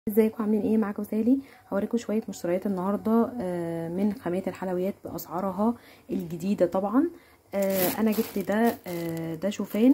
ازيكم عاملين ايه معاكم سالي هوريكم شويه مشتريات النهارده آه، من خامات الحلويات باسعارها الجديده طبعا آه، انا جبت ده آه، ده شوفان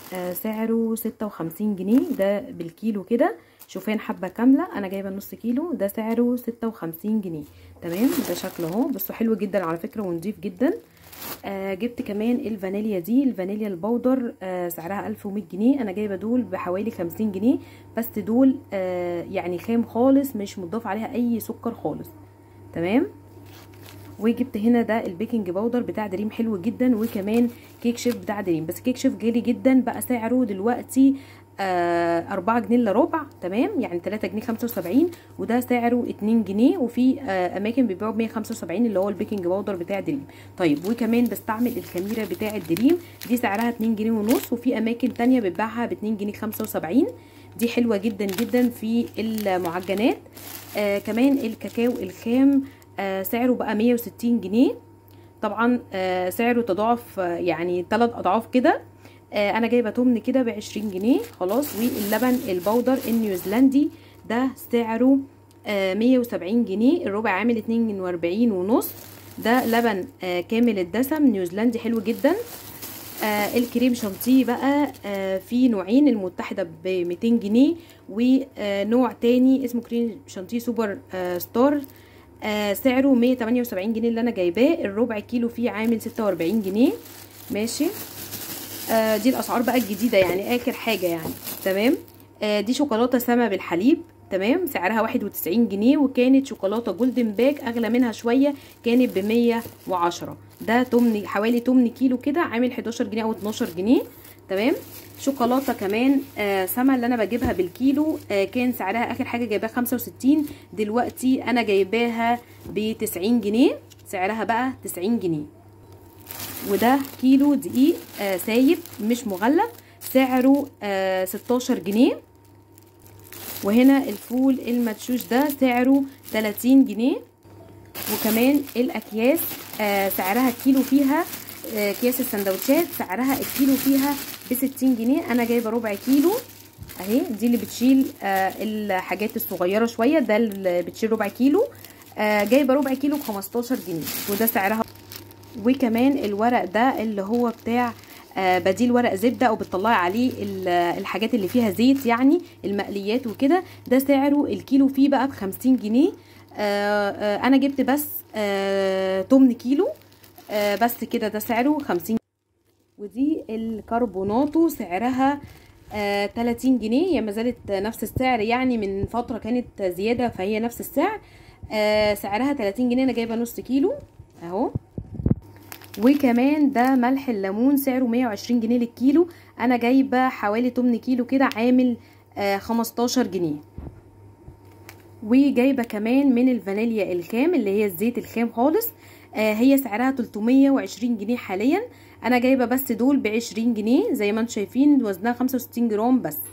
سعره ستة وخمسين جنيه ده بالكيلو كده شوفان حبه كامله انا جايبه نص كيلو ده سعره ستة وخمسين جنيه تمام ده شكله اهو بصوا حلو جدا على فكره ونضيف جدا آه جبت كمان الفانيليا دي الفانيليا البودر آه سعرها 1100 جنيه انا جايبه دول بحوالي 50 جنيه بس دول آه يعني خام خالص مش مضاف عليها اي سكر خالص تمام وجبت هنا ده البيكنج باودر بتاع دريم حلو جدا وكمان كيك شيف بتاع دريم بس كيك شيف غالي جدا بقى سعره دلوقتي آه أربعة جنيه الا ربع تمام يعني تلاتة جنيه خمسة وسبعين وده سعره اتنين جنيه وفي آه أماكن بيبيعوا بمية خمسة وسبعين اللي هو البيكنج باودر بتاع دريم طيب وكمان بستعمل الكاميرا بتاع دريم دي سعرها اتنين جنيه ونص وفي أماكن تانية بتباعها باتنين جنيه خمسة وسبعين دي حلوة جدا جدا في المعجنات آه كمان الكاكاو الخام آه سعره بقى مية وستين جنيه طبعا آه سعره تضاعف آه يعني تلات أضعاف كده آه انا جايبه تمن كده ب 20 جنيه خلاص واللبن البودر النيوزيلندي ده سعره آه 170 جنيه الربع عامل 42 ونص ده لبن آه كامل الدسم نيوزيلندي حلو جدا آه الكريم شانتيه بقى آه في نوعين المتحدة ب 200 جنيه ونوع تاني اسمه كريم شانتيه سوبر آه ستار آه سعره 178 جنيه اللي انا جايباه الربع كيلو فيه عامل 46 جنيه ماشي آه دي الاسعار بقى الجديده يعني اخر حاجه يعني تمام آه دي شوكولاته سما بالحليب تمام سعرها واحد وتسعين جنيه وكانت شوكولاته جولدن باك اغلى منها شويه كانت بمية وعشرة ده تمن حوالي تمن كيلو كده عامل حداشر جنيه او اتناشر جنيه تمام شوكولاته كمان آه سما اللي انا بجيبها بالكيلو آه كان سعرها اخر حاجه جايباها خمسة وستين دلوقتي انا جايباها بتسعين جنيه سعرها بقى تسعين جنيه وده كيلو دقيق آه سايب مش مغلف سعره آه 16 جنيه وهنا الفول المدشوش ده سعره 30 جنيه وكمان الاكياس آه سعرها الكيلو فيها آه اكياس السندوتشات سعرها الكيلو فيها ب 60 جنيه انا جايبه ربع كيلو اهي دي اللي بتشيل آه الحاجات الصغيره شويه ده اللي بتشيل ربع كيلو آه جايبه ربع كيلو ب 15 جنيه وده سعرها وكمان الورق ده اللي هو بتاع آه بديل ورق زبده او بتطلعي عليه الحاجات اللي فيها زيت يعني المقليات وكده ده سعره الكيلو فيه بقى بخمسين جنيه آه آه انا جبت بس تمن كيلو بس كده ده سعره خمسين ودي الكربوناتو سعرها آه 30 جنيه هي ما زالت نفس السعر يعني من فتره كانت زياده فهي نفس السعر آه سعرها 30 جنيه انا جايبه نص كيلو اهو وكمان ده ملح الليمون سعره 120 جنيه للكيلو انا جايبه حوالي 8 كيلو كده عامل آه 15 جنيه وجايبه كمان من الفانيليا الخام اللي هي الزيت الخام خالص آه هي سعرها 320 جنيه حاليا انا جايبه بس دول ب 20 جنيه زي ما انتم شايفين وزنها 65 جرام بس